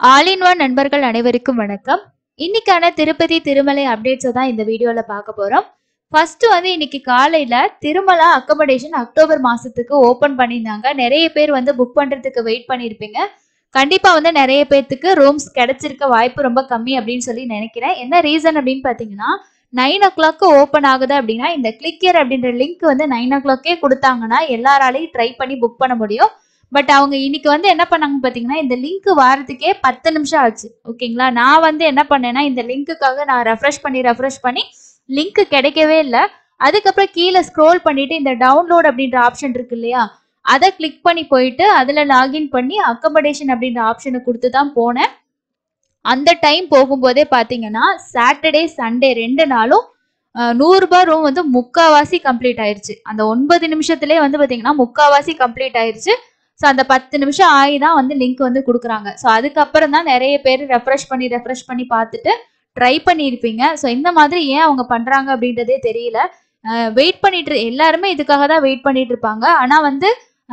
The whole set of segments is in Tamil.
ஆல் இன் ஒன் நண்பர்கள் அனைவருக்கும் வணக்கம் இன்னைக்கான திருப்பதி திருமலை அப்டேட்ஸை தான் இந்த வீடியோல பார்க்க போறோம் ஃபர்ஸ்ட் வந்து இன்னைக்கு காலையில திருமலா அக்கமடேஷன் அக்டோபர் மாசத்துக்கு ஓபன் பண்ணியிருந்தாங்க நிறைய பேர் வந்து புக் பண்றதுக்கு வெயிட் பண்ணியிருப்பீங்க கண்டிப்பா வந்து நிறைய பேர்த்துக்கு ரூம்ஸ் கிடைச்சிருக்க வாய்ப்பு ரொம்ப கம்மி அப்படின்னு சொல்லி நினைக்கிறேன் என்ன ரீசன் அப்படின்னு பாத்தீங்கன்னா நைன் ஓ கிளாக்கு ஓப்பன் ஆகுது அப்படின்னா இந்த கிளிக்கர் அப்படின்ற லிங்க் வந்து நைன் ஓ கிளாக்கே கொடுத்தாங்கன்னா எல்லாராலையும் ட்ரை பண்ணி புக் பண்ண முடியும் பட் அவங்க இன்னைக்கு வந்து என்ன பண்ணாங்க பாத்தீங்கன்னா இந்த லிங்க் வாரத்துக்கே பத்து நிமிஷம் ஆச்சு ஓகேங்களா நான் வந்து என்ன பண்ணேன்னா இந்த லிங்க்குக்காக நான் ரெஃப்ரெஷ் பண்ணி ரெஃப்ரெஷ் பண்ணி லிங்க் கிடைக்கவே இல்லை அதுக்கப்புறம் கீழே ஸ்க்ரோல் பண்ணிட்டு இந்த டவுன்லோட் அப்படின்ற ஆப்ஷன் இருக்கு இல்லையா அதை கிளிக் பண்ணி போயிட்டு அதில் லாகின் பண்ணி அக்கமடேஷன் அப்படின்ற ஆப்ஷனை கொடுத்து தான் போனேன் அந்த டைம் போகும்போதே பார்த்தீங்கன்னா சாட்டர்டே சண்டே ரெண்டு நாளும் அஹ், நூறுரூபா ரூம் வந்து முக்காவாசி கம்ப்ளீட் ஆயிருச்சு அந்த ஒன்பது நிமிஷத்துலேயே வந்து பார்த்தீங்கன்னா முக்காவாசி கம்ப்ளீட் ஆயிருச்சு ஸோ அந்த பத்து நிமிஷம் ஆகி தான் வந்து லிங்க் வந்து கொடுக்குறாங்க ஸோ அதுக்கப்புறம் தான் நிறைய பேர் ரெஃப்ரெஷ் பண்ணி ரெஃப்ரெஷ் பண்ணி பார்த்துட்டு ட்ரை பண்ணியிருப்பீங்க ஸோ இந்த மாதிரி ஏன் அவங்க பண்ணுறாங்க அப்படின்றதே தெரியல வெயிட் பண்ணிட்டு இரு- எல்லாருமே இதுக்காக தான் வெயிட் பண்ணிட்டு இருப்பாங்க ஆனால் வந்து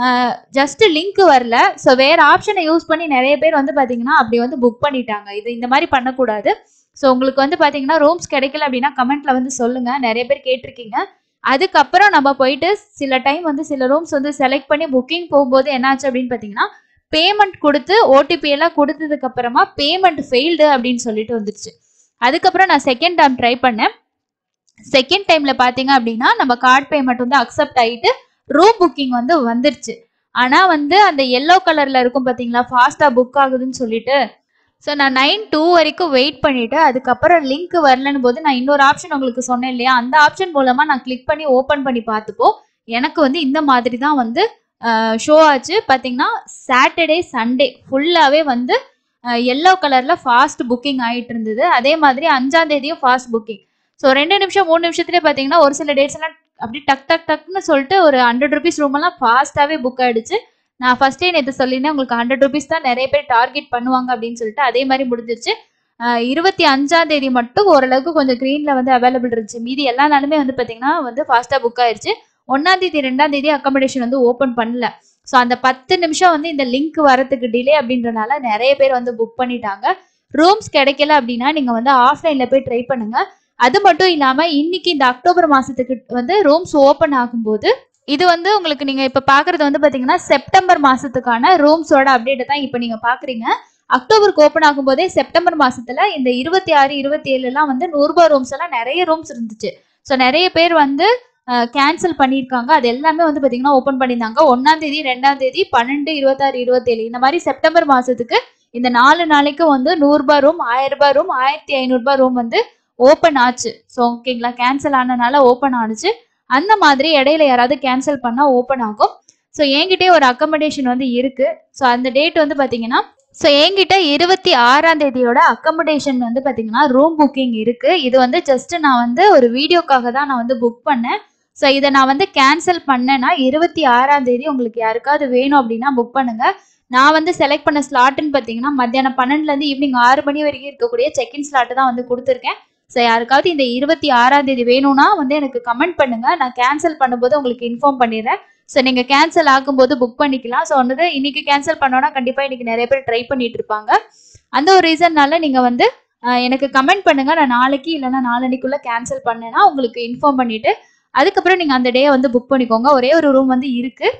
ஜஸ்ட் லிங்க் வரல ஸோ வேற ஆப்ஷனை யூஸ் பண்ணி நிறைய பேர் வந்து பார்த்தீங்கன்னா அப்படி வந்து புக் பண்ணிட்டாங்க இது இந்த மாதிரி பண்ணக்கூடாது ஸோ உங்களுக்கு வந்து பார்த்தீங்கன்னா ரூம்ஸ் கிடைக்கல அப்படின்னா கமெண்ட்ல வந்து சொல்லுங்க நிறைய பேர் கேட்டிருக்கீங்க அதுக்கப்புறம் நம்ம போயிட்டு சில டைம் வந்து சில ரூம்ஸ் வந்து செலக்ட் பண்ணி புக்கிங் போகும்போது என்னாச்சு அப்படின்னு பார்த்தீங்கன்னா பேமெண்ட் கொடுத்து ஓடிபி எல்லாம் கொடுத்ததுக்கு அப்புறமா பேமெண்ட் ஃபெயில்டு அப்படின்னு சொல்லிட்டு வந்துருச்சு அதுக்கப்புறம் நான் செகண்ட் டைம் ட்ரை பண்ணேன் செகண்ட் டைம்ல பாத்தீங்க அப்படின்னா நம்ம கார்டு பேமெண்ட் வந்து அக்செப்ட் ஆயிட்டு ரூம் புக்கிங் வந்து வந்துருச்சு ஆனா வந்து அந்த எல்லோ கலர்ல இருக்கும் பாத்தீங்களா ஃபாஸ்டா புக் ஆகுதுன்னு சொல்லிட்டு ஸோ நான் நைன் டூ வரைக்கும் வெயிட் பண்ணிட்டு அதுக்கப்புறம் லிங்க் வரலன்னு போது நான் இன்னொரு ஆப்ஷன் உங்களுக்கு சொன்னேன் இல்லையா அந்த ஆப்ஷன் மூலமா நான் கிளிக் பண்ணி ஓப்பன் பண்ணி பார்த்துப்போ எனக்கு வந்து இந்த மாதிரி தான் வந்து ஷோ ஆச்சு பார்த்தீங்கன்னா சாட்டர்டே சண்டே ஃபுல்லாகவே வந்து எல்லோ கலரில் ஃபாஸ்ட் புக்கிங் ஆகிட்டு இருந்தது அதே மாதிரி அஞ்சாம் தேதியும் ஃபாஸ்ட் புக்கிங் ஸோ ரெண்டு நிமிஷம் மூணு நிமிஷத்துலேயே பார்த்தீங்கன்னா ஒரு சில டேட்ஸ் எல்லாம் அப்படி டக் டக் டக்னு சொல்லிட்டு ஒரு ஹண்ட்ரட் ருபீஸ் ரூம் எல்லாம் ஃபாஸ்ட்டாகவே புக் ஆயிடுச்சு நான் ஃபர்ஸ்டே நேற்று சொல்லியிருந்தேன் உங்களுக்கு ஹண்ட்ரட் ருபீஸ் தான் நிறைய பேர் டார்கெட் பண்ணுவாங்க அப்படின்னு சொல்லிட்டு அதே மாதிரி முடிஞ்சிருச்சு அஹ் இருபத்தி அஞ்சாம் தேதி மட்டும் ஓரளவுக்கு கொஞ்சம் க்ரீனில் வந்து அவைலபிள் இருந்துச்சு மீதி எல்லா நாளுமே வந்து பார்த்தீங்கன்னா வந்து ஃபாஸ்ட்டாக புக் ஆயிருச்சு ஒன்றாம் தேதி ரெண்டாம் தேதி அக்கமடேஷன் வந்து ஓப்பன் பண்ணல ஸோ அந்த பத்து நிமிஷம் வந்து இந்த லிங்க் வரதுக்கு டிலே அப்படின்றனால நிறைய பேர் வந்து புக் பண்ணிட்டாங்க ரூம்ஸ் கிடைக்கல அப்படின்னா நீங்கள் வந்து ஆஃப்லைனில் போய் ட்ரை பண்ணுங்க அது மட்டும் இல்லாமல் இன்னைக்கு இந்த அக்டோபர் மாதத்துக்கு வந்து ரூம்ஸ் ஓப்பன் ஆகும்போது இது வந்து உங்களுக்கு நீங்க இப்ப பாக்குறது வந்து பாத்தீங்கன்னா செப்டம்பர் மாசத்துக்கான ரூம்ஸோட அப்டேட் தான் இப்ப நீங்க பாக்குறீங்க அக்டோபருக்கு ஓப்பன் ஆகும்போதே செப்டம்பர் மாசத்துல இந்த இருபத்தி ஆறு இருபத்தி ஏழு எல்லாம் வந்து நூறுபா ரூம்ஸ் எல்லாம் நிறைய ரூம்ஸ் இருந்துச்சு ஸோ நிறைய பேர் வந்து கேன்சல் பண்ணியிருக்காங்க அது எல்லாமே வந்து பாத்தீங்கன்னா ஓப்பன் பண்ணியிருந்தாங்க ஒன்னாம் தேதி ரெண்டாம் தேதி பன்னெண்டு இருபத்தாறு இருபத்தேழு இந்த மாதிரி செப்டம்பர் மாசத்துக்கு இந்த நாலு நாளைக்கு வந்து நூறுபா ரூம் ஆயிரம் ரூபாய் ரூம் ஆயிரத்தி ஐநூறுபா ரூம் வந்து ஓப்பன் ஆச்சு ஸோ ஓகேங்களா கேன்சல் ஆனனால ஓப்பன் ஆனுச்சு அந்த மாதிரி இடையில யாராவது கேன்சல் பண்ணா ஓப்பன் ஆகும் ஸோ என்கிட்டயே ஒரு அக்கமடேஷன் வந்து இருக்கு ஸோ அந்த டேட் வந்து பாத்தீங்கன்னா ஸோ என்கிட்ட இருபத்தி ஆறாம் தேதியோட அக்கமடேஷன் வந்து பாத்தீங்கன்னா ரூம் புக்கிங் இருக்கு இது வந்து ஜஸ்ட் நான் வந்து ஒரு வீடியோக்காக தான் நான் வந்து புக் பண்ணேன் ஸோ இதை நான் வந்து கேன்சல் பண்ணேன்னா இருபத்தி ஆறாம் தேதி உங்களுக்கு யாருக்காவது வேணும் அப்படின்னா புக் பண்ணுங்க நான் வந்து செலக்ட் பண்ண ஸ்லாட்டுன்னு பார்த்தீங்கன்னா மத்தியானம் பன்னெண்டுலேருந்து ஈவினிங் ஆறு மணி வரைக்கும் இருக்கக்கூடிய செக்இன் ஸ்லாட்டு தான் வந்து கொடுத்துருக்கேன் ஸோ யாருக்காவது இந்த இருபத்தி ஆறாம் தேதி வேணும்னா வந்து எனக்கு கமெண்ட் பண்ணுங்க நான் கேன்சல் பண்ணும்போது உங்களுக்கு இன்ஃபார்ம் பண்ணிடுறேன் ஸோ நீங்கள் கேன்சல் ஆகும்போது புக் பண்ணிக்கலாம் ஸோ வந்து இன்னைக்கு கேன்சல் பண்ணோன்னா கண்டிப்பாக இன்னைக்கு நிறைய பேர் ட்ரை பண்ணிட்டு இருப்பாங்க அந்த ஒரு ரீசன்னால நீங்கள் வந்து அஹ், எனக்கு கமெண்ட் பண்ணுங்க நான் நாளைக்கு இல்லைன்னா நாளன்னைக்குள்ள கேன்சல் பண்ணேன்னா உங்களுக்கு இன்ஃபார்ம் பண்ணிட்டு அதுக்கப்புறம் நீங்கள் அந்த டே வந்து புக் பண்ணிக்கோங்க ஒரே ஒரு ரூம் வந்து இருக்கு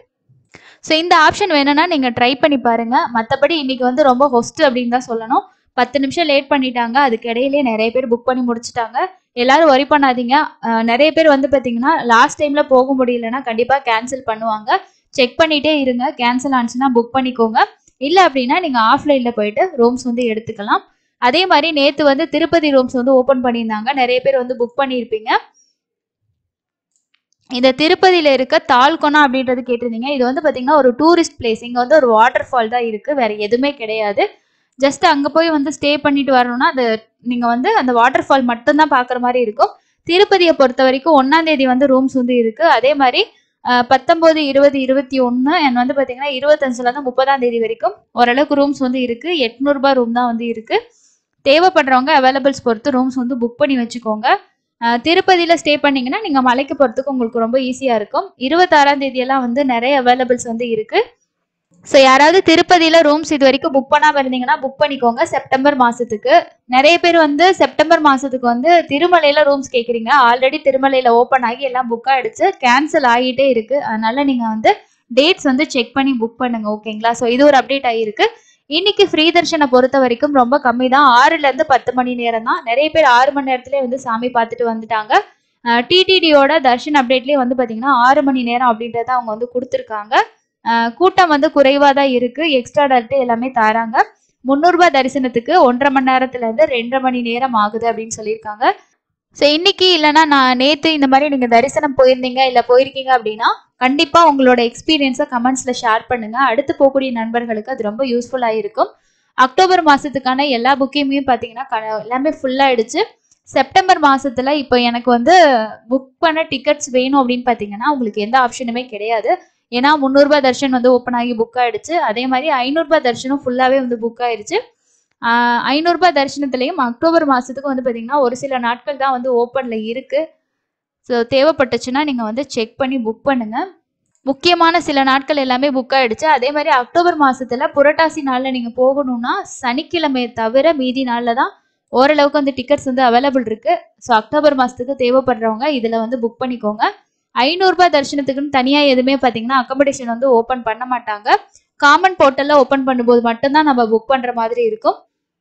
ஸோ இந்த ஆப்ஷன் வேணும்னா நீங்கள் ட்ரை பண்ணி பாருங்க மற்றபடி இன்னைக்கு வந்து ரொம்ப ஹொஸ்ட் அப்படின்னு தான் சொல்லணும் பத்து நிமிஷம் லேட் பண்ணிட்டாங்க அதுக்கு இடையிலே நிறைய பேர் புக் பண்ணி முடிச்சிட்டாங்க எல்லாரும் ஒரி பண்ணாதீங்க அஹ் நிறைய பேர் வந்து பார்த்தீங்கன்னா லாஸ்ட் டைம்ல போக முடியலன்னா கண்டிப்பாக கேன்சல் பண்ணுவாங்க செக் பண்ணிட்டே இருங்க கேன்சல் ஆனிச்சுன்னா புக் பண்ணிக்கோங்க இல்லை அப்படின்னா நீங்கள் ஆஃப்லைனில் போயிட்டு ரூம்ஸ் வந்து எடுத்துக்கலாம் அதே மாதிரி நேற்று வந்து திருப்பதி ரூம்ஸ் வந்து ஓப்பன் பண்ணியிருந்தாங்க நிறைய பேர் வந்து புக் பண்ணியிருப்பீங்க இந்த திருப்பதியில இருக்க தால்கொனா அப்படின்றது கேட்டிருந்தீங்க இது வந்து பாத்தீங்கன்னா ஒரு டூரிஸ்ட் பிளேஸ் இங்க வந்து ஒரு வாட்டர் ஃபால் தான் இருக்கு வேற எதுவுமே கிடையாது ஜஸ்ட் அங்க போய் வந்து ஸ்டே பண்ணிட்டு வரணும்னா அது நீங்க வந்து அந்த வாட்டர் ஃபால் மட்டும்தான் பாக்குற மாதிரி இருக்கும் திருப்பதியை பொறுத்த வரைக்கும் ஒன்னாம் தேதி வந்து ரூம்ஸ் வந்து இருக்கு அதே மாதிரி அஹ், பத்தொன்பது இருபது இருபத்தி ஒன்று அண்ட் வந்து பாத்தீங்கன்னா இருபத்தஞ்சுல இருந்து முப்பதாம் தேதி வரைக்கும் ஓரளவுக்கு ரூம்ஸ் வந்து இருக்கு எட்நூறுபா ரூம் தான் வந்து இருக்கு தேவைப்படுறவங்க அவைலபிள்ஸ் பொறுத்து ரூம்ஸ் வந்து புக் பண்ணி வச்சுக்கோங்க அஹ் திருப்பதியில ஸ்டே பண்ணீங்கன்னா நீங்க மலைக்கு போறதுக்கு உங்களுக்கு ரொம்ப ஈஸியா இருக்கும் இருபத்தாறாம் தேதி எல்லாம் வந்து நிறைய அவைலபிள்ஸ் வந்து இருக்கு ஸோ யாராவது திருப்பதியில் ரூம்ஸ் இது வரைக்கும் புக் பண்ணாமல் இருந்தீங்கன்னா புக் பண்ணிக்கோங்க செப்டம்பர் மாதத்துக்கு நிறைய பேர் வந்து செப்டம்பர் மாதத்துக்கு வந்து திருமலையில் ரூம்ஸ் கேட்குறீங்க ஆல்ரெடி திருமலையில் ஓப்பன் ஆகி எல்லாம் புக் ஆகிடுச்சு கேன்சல் ஆகிட்டே இருக்குது அதனால நீங்கள் வந்து டேட்ஸ் வந்து செக் பண்ணி புக் பண்ணுங்க ஓகேங்களா ஸோ இது ஒரு அப்டேட் ஆகிருக்கு இன்னைக்கு ஃப்ரீ தர்ஷனை பொறுத்த வரைக்கும் ரொம்ப கம்மி தான் ஆறுலேருந்து பத்து மணி நேரம் தான் நிறைய பேர் ஆறு மணி நேரத்துலேயே வந்து சாமி பார்த்துட்டு வந்துட்டாங்க டிடிடியோட தர்ஷன் அப்டேட்லேயே வந்து பார்த்தீங்கன்னா ஆறு மணி நேரம் அப்படின்றத அவங்க வந்து கொடுத்துருக்காங்க அஹ் கூட்டம் வந்து குறைவாக தான் இருக்குது எக்ஸ்ட்ரா டல்ட்டு எல்லாமே தராங்க முந்நூறுபா தரிசனத்துக்கு ஒன்றரை மணி நேரத்துலேருந்து ரெண்டரை மணி நேரம் ஆகுது அப்படின்னு சொல்லியிருக்காங்க ஸோ இன்னைக்கு இல்லைன்னா நான் நேற்று இந்த மாதிரி நீங்கள் தரிசனம் போயிருந்தீங்க இல்லை போயிருக்கீங்க அப்படின்னா கண்டிப்பாக உங்களோட எக்ஸ்பீரியன்ஸை கமெண்ட்ஸில் ஷேர் பண்ணுங்கள் அடுத்து போகக்கூடிய நண்பர்களுக்கு அது ரொம்ப யூஸ்ஃபுல்லாக இருக்கும் அக்டோபர் மாதத்துக்கான எல்லா புக்கையுமே பார்த்தீங்கன்னா க- எல்லாமே ஃபுல்லாகிடுச்சு செப்டம்பர் மாசத்துல இப்போ எனக்கு வந்து புக் பண்ண டிக்கெட்ஸ் வேணும் அப்படின்னு பார்த்தீங்கன்னா உங்களுக்கு எந்த ஆப்ஷனுமே கிடையாது ஏன்னா முந்நூறுபா தர்ஷன் வந்து ஓப்பன் ஆகி புக் ஆயிடுச்சு அதே மாதிரி ஐநூறுரூபா தர்ஷனும் ஃபுல்லாகவே வந்து புக் ஆயிடுச்சு ஆஹ் ஐநூறுரூபா தரிசனத்துலேயும் அக்டோபர் மாதத்துக்கு வந்து பார்த்தீங்கன்னா ஒரு சில நாட்கள் தான் வந்து ஓப்பனில் இருக்குது ஸோ தேவைப்பட்டுச்சுன்னா நீங்கள் வந்து செக் பண்ணி புக் பண்ணுங்கள் முக்கியமான சில நாட்கள் எல்லாமே புக் ஆயிடுச்சு அதே மாதிரி அக்டோபர் மாசத்துல புரட்டாசி நாளில் நீங்கள் போகணும்னா சனிக்கிழமையை தவிர மீதி நாளில் தான் ஓரளவுக்கு வந்து டிக்கெட்ஸ் வந்து அவைலபிள் இருக்கு ஸோ அக்டோபர் மாதத்துக்கு தேவைப்படுறவங்க இதில் வந்து புக் பண்ணிக்கோங்க ஐநூறுரூபா தரிசனத்துக்குன்னு தனியாக எதுவுமே பார்த்தீங்கன்னா அக்கமடேஷன் வந்து ஓப்பன் பண்ண மாட்டாங்க காமன் போர்ட்டலில் ஓப்பன் பண்ணும்போது மட்டும்தான் நம்ம புக் பண்ணுற மாதிரி இருக்கும்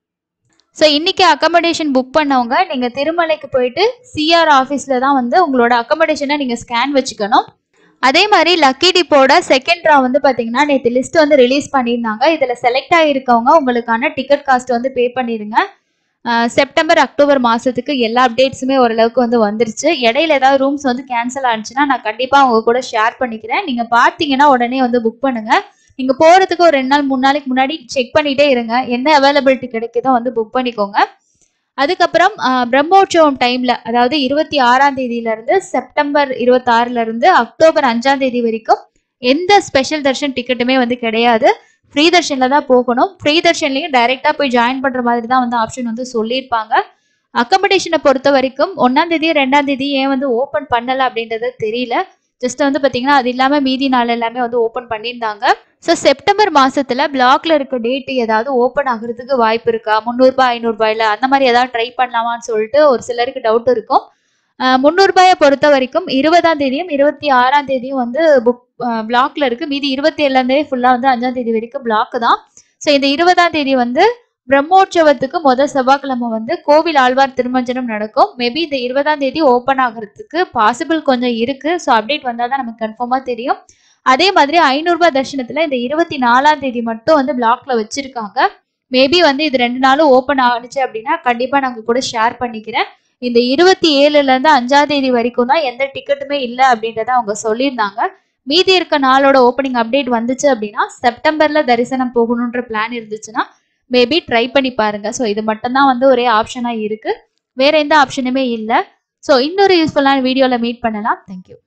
ஸோ இன்னைக்கு அக்கமடேஷன் புக் பண்ணவங்க நீங்கள் திருமலைக்கு போயிட்டு சிஆர் ஆஃபீஸில் தான் வந்து உங்களோட அக்கமடேஷனை நீங்கள் ஸ்கேன் வச்சுக்கணும் அதே மாதிரி லக்கி டிப்போட செகண்ட் ட்ரா வந்து பார்த்தீங்கன்னா நேற்று லிஸ்ட் வந்து ரிலீஸ் பண்ணியிருந்தாங்க இதில் செலக்ட் ஆகிருக்கவங்க உங்களுக்கான டிக்கெட் காஸ்ட் வந்து பே பண்ணிடுங்க அஹ் செப்டம்பர் அக்டோபர் மாதத்துக்கு எல்லா அப்டேட்ஸுமே ஓரளவுக்கு வந்து வந்துருச்சு இடையில ஏதாவது ரூம்ஸ் வந்து கேன்சல் ஆனிச்சுன்னா நான் கண்டிப்பாக உங்க கூட ஷேர் பண்ணிக்கிறேன் நீங்கள் பார்த்தீங்கன்னா உடனே வந்து புக் பண்ணுங்க நீங்கள் போகிறதுக்கு ஒரு ரெண்டு நாள் மூணு நாளைக்கு முன்னாடி செக் பண்ணிட்டே இருங்க என்ன அவைலபிலிட்டி கிடைக்குதோ வந்து புக் பண்ணிக்கோங்க அதுக்கப்புறம் அஹ், பிரம்மோற்சவம் டைம்ல அதாவது இருபத்தி ஆறாம் தேதியில இருந்து செப்டம்பர் இருபத்தாறுல இருந்து அக்டோபர் அஞ்சாம் தேதி வரைக்கும் எந்த ஸ்பெஷல் தர்ஷன் டிக்கெட்டுமே வந்து கிடையாது ஃப்ரீ தர்ஷன்ல தான் போகணும் ஃப்ரீ தர்ஷன்லயும் டைரக்டா போய் ஜாயின் பண்ற மாதிரி தான் வந்து ஆப்ஷன் வந்து சொல்லியிருப்பாங்க அக்கமடேஷனை பொறுத்த வரைக்கும் ஒன்னாம் தேதி ரெண்டாம் தேதி ஏன் வந்து ஓப்பன் பண்ணல அப்படின்றது தெரியல ஜஸ்ட் வந்து பாத்தீங்கன்னா அது இல்லாம மீதி நாள் எல்லாமே வந்து ஓப்பன் பண்ணியிருந்தாங்க ஸோ செப்டம்பர் மாசத்துல பிளாக்ல இருக்க டேட் ஏதாவது ஓப்பன் ஆகுறதுக்கு வாய்ப்பு இருக்கா முந்நூறுபா ஐநூறுபாயில அந்த மாதிரி ஏதாவது ட்ரை பண்ணலாமான்னு சொல்லிட்டு ஒரு சிலருக்கு டவுட் இருக்கும் அஹ் முந்நூறுபாயை பொறுத்த வரைக்கும் இருபதாம் தேதியும் இருபத்தி ஆறாம் தேதியும் வந்து புக் பிளாக்ல இருக்கு மீதி இருபத்தி ஏழாம் தேதி ஃபுல்லா வந்து அஞ்சாம் தேதி வரைக்கும் பிளாக் தான் ஸோ இந்த இருபதாம் தேதி வந்து பிரம்மோற்சவத்துக்கு முதல் செவ்வாய்க்கிழமை வந்து கோவில் ஆழ்வார் திருமஞ்சனம் நடக்கும் மேபி இந்த இருபதாம் தேதி ஓப்பன் ஆகிறதுக்கு பாசிபிள் கொஞ்சம் இருக்கு ஸோ அப்டேட் வந்தால் தான் நமக்கு கன்ஃபார்மாக தெரியும் அதே மாதிரி ஐநூறுரூபா தர்ஷனத்தில் இந்த இருபத்தி நாலாம் தேதி மட்டும் வந்து பிளாக்ல வச்சிருக்காங்க மேபி வந்து இது ரெண்டு நாளும் ஓப்பன் ஆனிச்சு அப்படின்னா கண்டிப்பாக நாங்கள் கூட ஷேர் பண்ணிக்கிறேன் இந்த இருபத்தி ஏழுல இருந்து அஞ்சாம் தேதி வரைக்கும் தான் எந்த டிக்கெட்டுமே இல்லை அப்படின்றத அவங்க சொல்லியிருந்தாங்க மீதி இருக்க நாளோட ஓப்பனிங் அப்டேட் வந்துச்சு அப்படின்னா செப்டம்பர்ல தரிசனம் போகணுன்ற பிளான் இருந்துச்சுன்னா மேபி ட்ரை பண்ணி பாருங்க ஸோ இது மட்டும்தான் வந்து ஒரே ஆப்ஷனா இருக்கு வேற எந்த ஆப்ஷனுமே இல்லை ஸோ இன்னொரு யூஸ்ஃபுல்லான வீடியோவில் மீட் பண்ணலாம் தேங்க்யூ